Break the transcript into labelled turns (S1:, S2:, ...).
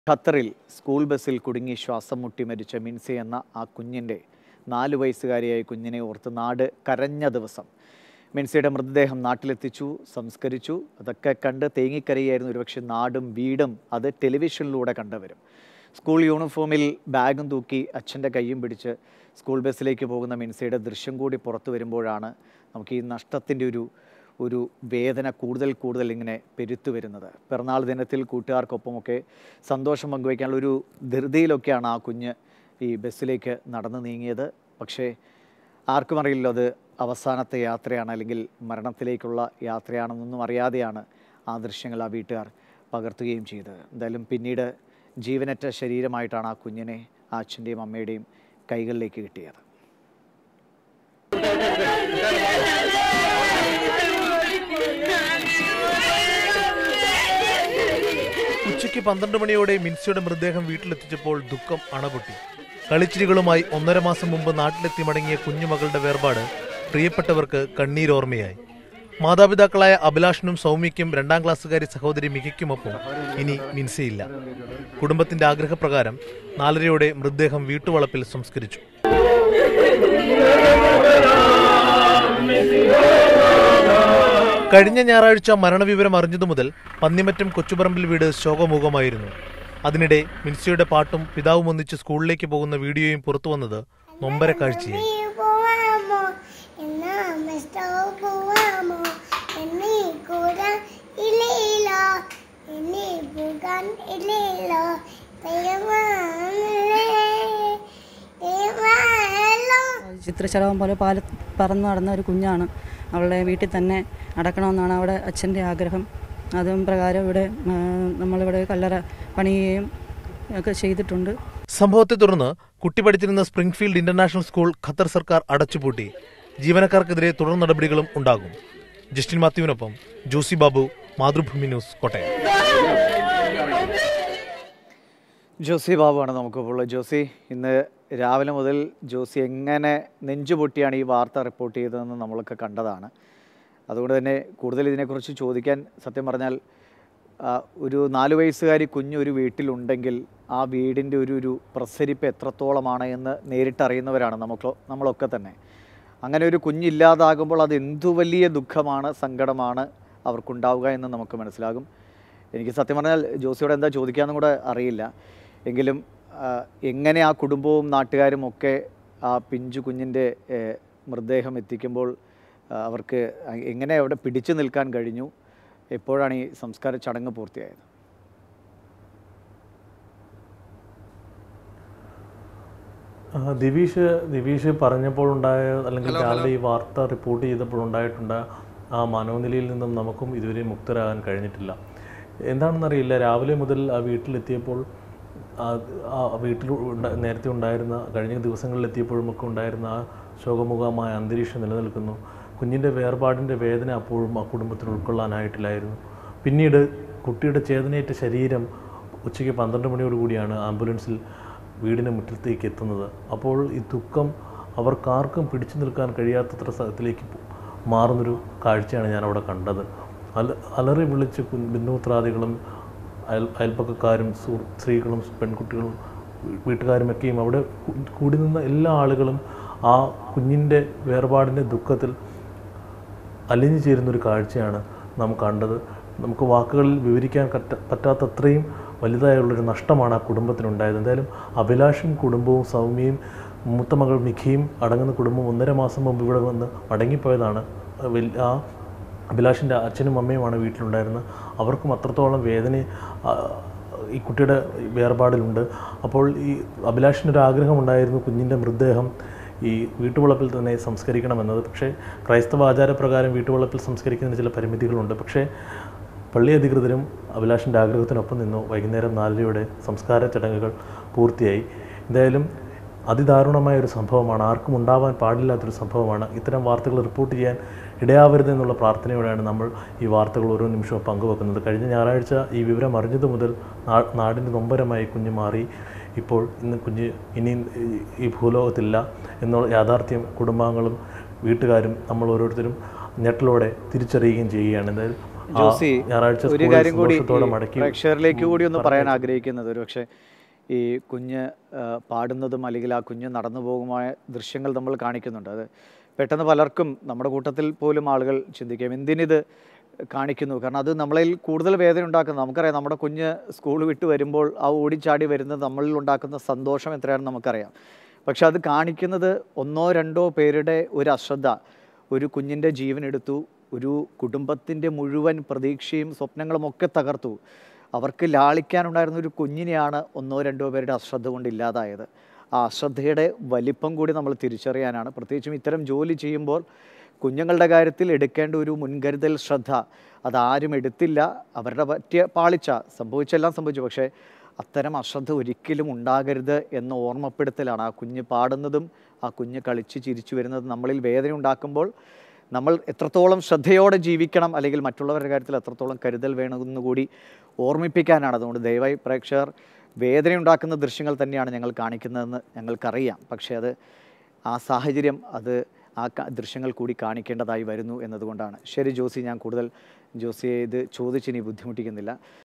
S1: ഖത്തറിൽ സ്കൂൾ ബസ്സിൽ കുടുങ്ങി ശ്വാസം മുട്ടി മരിച്ച മിൻസി എന്ന ആ കുഞ്ഞിൻ്റെ നാല് വയസ്സുകാരിയായ കുഞ്ഞിനെ ഓർത്ത് നാട് കരഞ്ഞ ദിവസം മിൻസിയുടെ മൃതദേഹം നാട്ടിലെത്തിച്ചു സംസ്കരിച്ചു അതൊക്കെ കണ്ട് തേങ്ങിക്കരയായിരുന്നു ഒരുപക്ഷെ നാടും വീടും അത് ടെലിവിഷനിലൂടെ കണ്ടവരും സ്കൂൾ യൂണിഫോമിൽ ബാഗും തൂക്കി അച്ഛൻ്റെ കൈയും പിടിച്ച് സ്കൂൾ ബസ്സിലേക്ക് പോകുന്ന മിൻസിയുടെ ദൃശ്യം കൂടി പുറത്തു വരുമ്പോഴാണ് നമുക്ക് ഈ നഷ്ടത്തിൻ്റെ ഒരു ഒരു വേദന കൂടുതൽ കൂടുതൽ ഇങ്ങനെ പെരുത്തു വരുന്നത് പിറന്നാൾ ദിനത്തിൽ കൂട്ടുകാർക്കൊപ്പമൊക്കെ സന്തോഷം പങ്കുവയ്ക്കാനുള്ള ഒരു ധൃതിയിലൊക്കെയാണ് ആ കുഞ്ഞ് ഈ ബസ്സിലേക്ക് നടന്നു നീങ്ങിയത് പക്ഷേ ആർക്കും അറിയില്ല അത് അവസാനത്തെ യാത്രയാണ് അല്ലെങ്കിൽ മരണത്തിലേക്കുള്ള യാത്രയാണെന്നൊന്നും അറിയാതെയാണ് ആ ദൃശ്യങ്ങൾ ആ വീട്ടുകാർ പകർത്തുകയും ചെയ്തത് എന്തായാലും പിന്നീട് ജീവനറ്റ ശരീരമായിട്ടാണ് ആ കുഞ്ഞിനെ ആ അച്ഛൻ്റെയും അമ്മയുടെയും കൈകളിലേക്ക് കിട്ടിയത്
S2: ഉച്ചയ്ക്ക് പന്ത്രണ്ട് മണിയോടെ മിൻസിയുടെ മൃതദേഹം വീട്ടിലെത്തിച്ചപ്പോൾ ദുഃഖം അണപൊട്ടി കളിച്ചിരികളുമായി ഒന്നര മാസം മുമ്പ് നാട്ടിലെത്തി മടങ്ങിയ കുഞ്ഞുമകളുടെ വേർപാട് പ്രിയപ്പെട്ടവർക്ക് കണ്ണീരോർമ്മയായി മാതാപിതാക്കളായ അഭിലാഷിനും സൗമ്യയ്ക്കും രണ്ടാം ക്ലാസ്സുകാരി സഹോദരി മികയ്ക്കുമൊപ്പം ഇനി മിൻസിയില്ല കുടുംബത്തിന്റെ ആഗ്രഹപ്രകാരം നാലരയോടെ മൃതദേഹം വീട്ടുവളപ്പിൽ സംസ്കരിച്ചു കഴിഞ്ഞ ഞായറാഴ്ച മരണവിവരം അറിഞ്ഞതു മുതൽ പന്നിമറ്റം കൊച്ചുപറമ്പിൽ വീട് ശോകമുഖമായിരുന്നു അതിനിടെ മിൻസിയുടെ പാട്ടും പിതാവും ഒന്നിച്ച് സ്കൂളിലേക്ക് പോകുന്ന വീഡിയോയും പുറത്തു വന്നത് നൊമ്പര കാഴ്ചയായി
S3: നീ പോവാമോ എന്നാ മിസ്റ്റർ പോവാമോ എന്നീ കൂടാൻ ഇല്ലയില്ലോ എന്നീ പോകാൻ ഇല്ലയില്ലോ ദൈവമാണല്ലേ ദൈവമാണല്ലോ
S4: ചിത്രശലഭം പോലെ പാല പറന്നു നടന്ന ഒരു കുഞ്ഞാണ് അവളെ വീട്ടിൽ തന്നെ അടക്കണമെന്നാണ് അവിടെ അച്ഛൻ്റെ ആഗ്രഹം അതും പ്രകാരം ഇവിടെ ആ, നമ്മളിവിടെ കല്ലറ പണിയുകയും ഒക്കെ ചെയ്തിട്ടുണ്ട്
S2: സംഭവത്തെ തുടർന്ന് കുട്ടി പഠിച്ചിരുന്ന സ്പ്രിംഗ്ഫീൽഡ് ഇന്റർനാഷണൽ സ്കൂൾ ഖത്തർ സർക്കാർ അടച്ചുപൂട്ടി ജീവനക്കാർക്കെതിരെ തുടർ നടപടികളും ഉണ്ടാകും ജസ്റ്റിൻ മാത്യുവിനൊപ്പം ജോസി ബാബു മാതൃഭൂമി ന്യൂസ് കോട്ടയം
S1: ജോസി ബാബുവാണ് നമുക്കിപ്പോൾ ഉള്ളത് ജോസി ഇന്ന് രാവിലെ മുതൽ ജോസി എങ്ങനെ നെഞ്ചുപൊട്ടിയാണ് ഈ വാർത്ത റിപ്പോർട്ട് ചെയ്തതെന്ന് നമ്മളൊക്കെ കണ്ടതാണ് അതുകൊണ്ട് തന്നെ കൂടുതൽ ഇതിനെക്കുറിച്ച് ചോദിക്കാൻ സത്യം പറഞ്ഞാൽ ആ, ഒരു നാല് വയസ്സുകാരി കുഞ്ഞ് ഒരു വീട്ടിലുണ്ടെങ്കിൽ ആ വീടിൻ്റെ ഒരു ഒരു പ്രസരിപ്പ് എത്രത്തോളമാണ് എന്ന് നേരിട്ടറിയുന്നവരാണ് നമുക്ക് നമ്മളൊക്കെ തന്നെ അങ്ങനെ ഒരു കുഞ്ഞില്ലാതാകുമ്പോൾ അത് എന്തു വലിയ ദുഃഖമാണ് സങ്കടമാണ് അവർക്കുണ്ടാവുക എന്ന് നമുക്ക് മനസ്സിലാകും എനിക്ക് സത്യം പറഞ്ഞാൽ ജോസിയോട് എന്താ ചോദിക്കാമെന്നും കൂടെ അറിയില്ല എങ്കിലും ആ, എങ്ങനെ ആ കുടുംബവും നാട്ടുകാരും ഒക്കെ ആ പിഞ്ചു കുഞ്ഞിൻ്റെ ഏഹ്, മൃതദേഹം എത്തിക്കുമ്പോൾ ആ, അവർക്ക് എങ്ങനെ അവിടെ പിടിച്ചു നിൽക്കാൻ കഴിഞ്ഞു എപ്പോഴാണ് ഈ സംസ്കാര ചടങ്ങ് പൂർത്തിയായത്
S5: ആ, ദിവീഷ് ദിവീഷ് പറഞ്ഞപ്പോൾ ഉണ്ടായ അല്ലെങ്കിൽ രാവിലെ ഈ വാർത്ത റിപ്പോർട്ട് ചെയ്തപ്പോൾ ഉണ്ടായിട്ടുണ്ട് ആ മനോനിലയിൽ നിന്നും നമുക്കും ഇതുവരെ മുക്തരാകാൻ കഴിഞ്ഞിട്ടില്ല എന്താണെന്നറിയില്ല രാവിലെ മുതൽ ആ വീട്ടിലെത്തിയപ്പോൾ ആ- ആ വീട്ടിൽ ഉണ്ട- നേരത്തെ ഉണ്ടായിരുന്ന കഴിഞ്ഞ ദിവസങ്ങളിൽ എത്തിയപ്പോഴുമൊക്കെ ഉണ്ടായിരുന്ന ആ ശോകമുഖമായ അന്തരീക്ഷം നിലനിൽക്കുന്നു കുഞ്ഞിൻ്റെ വേർപാടിൻ്റെ വേദന അപ്പോഴും ആ കുടുംബത്തിന് ഉൾക്കൊള്ളാനായിട്ടില്ലായിരുന്നു പിന്നീട് കുട്ടിയുടെ ചേതനയേറ്റ ശരീരം ഉച്ചയ്ക്ക് പന്ത്രണ്ട് മണിയോടുകൂടിയാണ് ആംബുലൻസിൽ വീടിന് മുറ്റത്തേക്ക് എത്തുന്നത് അപ്പോൾ ഈ ദുഃഖം അവർക്കാർക്കും പിടിച്ചു നിൽക്കാൻ കഴിയാത്തത്ര സ്ഥലത്തിലേക്ക് പോ- മാറുന്നൊരു കാഴ്ചയാണ് ഞാൻ അവിടെ കണ്ടത് അല അലറി വിളിച്ച് കു ബന്ധുമിത്രാദികളും അയൽ അയൽപ്പക്കക്കാരും സുഹൃ സ്ത്രീകളും പെൺകുട്ടികളും വീ- വീട്ടുകാരുമൊക്കെയും അവിടെ കൂ- കൂടി നിന്ന എല്ലാ ആളുകളും ആ കുഞ്ഞിൻ്റെ വേർപാടിൻ്റെ ദുഃഖത്തിൽ അലിഞ്ഞു ചേരുന്നൊരു കാഴ്ചയാണ് നാം കണ്ടത് നമുക്ക് വാക്കുകളിൽ വിവരിക്കാൻ കറ്റ പറ്റാത്തത്രയും വലുതായുള്ളൊരു നഷ്ടമാണ് ആ കുടുംബത്തിനുണ്ടായത് എന്തായാലും അഭിലാഷും കുടുംബവും സൗമ്യയും മൂത്ത മകൾ മിഖിയും അടങ്ങുന്ന കുടുംബം ഒന്നര മാസം മുമ്പ് ഇവിടെ വന്ന് മടങ്ങിപ്പോയതാണ് വലി- ആ അഭിലാഷിൻ്റെ അച്ഛനും അമ്മയുമാണ് വീട്ടിലുണ്ടായിരുന്നത് അവർക്കും അത്രത്തോളം വേദന ആ, ഈ കുട്ടിയുടെ വേർപാടിലുണ്ട് അപ്പോൾ ഈ അഭിലാഷിനൊരു ആഗ്രഹമുണ്ടായിരുന്നു കുഞ്ഞിൻ്റെ മൃതദേഹം ഈ വീട്ടുവളപ്പിൽ തന്നെ സംസ്കരിക്കണമെന്നത് പക്ഷേ ക്രൈസ്തവ ആചാരപ്രകാരം വീട്ടുവളപ്പിൽ സംസ്കരിക്കുന്നതിന് ചില പരിമിതികളുണ്ട് പക്ഷേ പള്ളി അധികൃതരും അഭിലാഷിൻ്റെ ആഗ്രഹത്തിനൊപ്പം നിന്നു വൈകുന്നേരം നാലരയോടെ സംസ്കാര ചടങ്ങുകൾ പൂർത്തിയായി എന്തായാലും അതിദാരുണമായ ഒരു സംഭവമാണ് ആർക്കും ഉണ്ടാവാൻ പാടില്ലാത്തൊരു സംഭവമാണ് ഇത്തരം വാർത്തകൾ റിപ്പോർട്ട് ചെയ്യാൻ ഇടയാവരുതെന്നുള്ള പ്രാർത്ഥനയോടെയാണ് നമ്മൾ ഈ വാർത്തകൾ ഓരോ നിമിഷവും പങ്കുവെക്കുന്നത് കഴിഞ്ഞ ഞായറാഴ്ച ഈ വിവരം അറിഞ്ഞതു മുതൽ നാ- നാടിൻ്റെ നൊമ്പരമായി കുഞ്ഞ് മാറി ഇപ്പോൾ ഇന്ന് കുഞ്ഞ് ഇനി ഈ- ഈ ഭൂലോകത്തില്ല എന്നുള്ള യാഥാർത്ഥ്യം കുടുംബാംഗങ്ങളും വീട്ടുകാരും നമ്മൾ ഓരോരുത്തരും ഞെട്ടലോടെ തിരിച്ചറിയുകയും ചെയ്യുകയാണ് എന്തായാലും
S1: ജോസി
S5: ഞായറാഴ്ച
S1: ഒരു
S5: സ്കൂളിൽ
S1: കാര്യം കൂടി
S5: സന്തോഷത്തോടെ
S1: ഈ
S5: മടക്കി
S1: പ്രേക്ഷകരിലേക്ക് കൂടി ഒന്ന് പറയാൻ ആഗ്രഹിക്കുന്നത് ഒരു പക്ഷേ ഈ കുഞ്ഞ് ആ, പാടുന്നതും അല്ലെങ്കിൽ ആ കുഞ്ഞ് നടന്നു പോകുമായ ദൃശ്യങ്ങൾ നമ്മൾ കാണിക്കുന്നുണ്ട് അത് പെട്ടെന്ന് പലർക്കും നമ്മുടെ കൂട്ടത്തിൽ പോലും ആളുകൾ ചിന്തിക്കാം എന്തിനിത് കാണിക്കുന്നു കാരണം അത് നമ്മളിൽ കൂടുതൽ വേദന ഉണ്ടാക്കുന്നത് നമുക്കറിയാം നമ്മുടെ കുഞ്ഞ് സ്കൂൾ വിട്ട് വരുമ്പോൾ ആ ഓടിച്ചാടി വരുന്നത് നമ്മളിൽ ഉണ്ടാക്കുന്ന സന്തോഷം എത്രയാണെന്ന് നമുക്കറിയാം പക്ഷെ അത് കാണിക്കുന്നത് ഒന്നോ രണ്ടോ പേരുടെ ഒരു അശ്രദ്ധ ഒരു കുഞ്ഞിൻ്റെ ജീവൻ എടുത്തു ഒരു കുടുംബത്തിൻ്റെ മുഴുവൻ പ്രതീക്ഷയും സ്വപ്നങ്ങളും ഒക്കെ തകർത്തു അവർക്ക് ലാളിക്കാനുണ്ടായിരുന്ന ഒരു കുഞ്ഞിനെയാണ് ഒന്നോ രണ്ടോ പേരുടെ അശ്രദ്ധ കൊണ്ട് ഇല്ലാതായത് ആ അശ്രദ്ധയുടെ വലിപ്പം കൂടി നമ്മൾ തിരിച്ചറിയാനാണ് പ്രത്യേകിച്ചും ഇത്തരം ജോലി ചെയ്യുമ്പോൾ കുഞ്ഞുങ്ങളുടെ കാര്യത്തിൽ എടുക്കേണ്ട ഒരു മുൻകരുതൽ ശ്രദ്ധ അതാരും എടുത്തില്ല അവരുടെ പറ്റിയ പാളിച്ച സംഭവിച്ചെല്ലാം സംഭവിച്ചു പക്ഷേ അത്തരം അശ്രദ്ധ ഒരിക്കലും ഉണ്ടാകരുത് എന്ന ഓർമ്മപ്പെടുത്തലാണ് ആ കുഞ്ഞ് പാടുന്നതും ആ കുഞ്ഞ് കളിച്ച് ചിരിച്ചു വരുന്നതും നമ്മളിൽ വേദന ഉണ്ടാക്കുമ്പോൾ നമ്മൾ എത്രത്തോളം ശ്രദ്ധയോടെ ജീവിക്കണം അല്ലെങ്കിൽ മറ്റുള്ളവരുടെ കാര്യത്തിൽ എത്രത്തോളം കരുതൽ വേണമെന്ന് കൂടി ഓർമ്മിപ്പിക്കാനാണ് അതുകൊണ്ട് ദയവായി പ്രേക്ഷകർ വേദനയുണ്ടാക്കുന്ന ദൃശ്യങ്ങൾ തന്നെയാണ് ഞങ്ങൾ കാണിക്കുന്നതെന്ന് ഞങ്ങൾക്കറിയാം പക്ഷേ അത് ആ സാഹചര്യം അത് ആ ക- ദൃശ്യങ്ങൾ കൂടി കാണിക്കേണ്ടതായി വരുന്നു എന്നതുകൊണ്ടാണ് ശരി ജോസി ഞാൻ കൂടുതൽ ജോസിയെ ഇത് ചോദിച്ചിനി ബുദ്ധിമുട്ടിക്കുന്നില്ല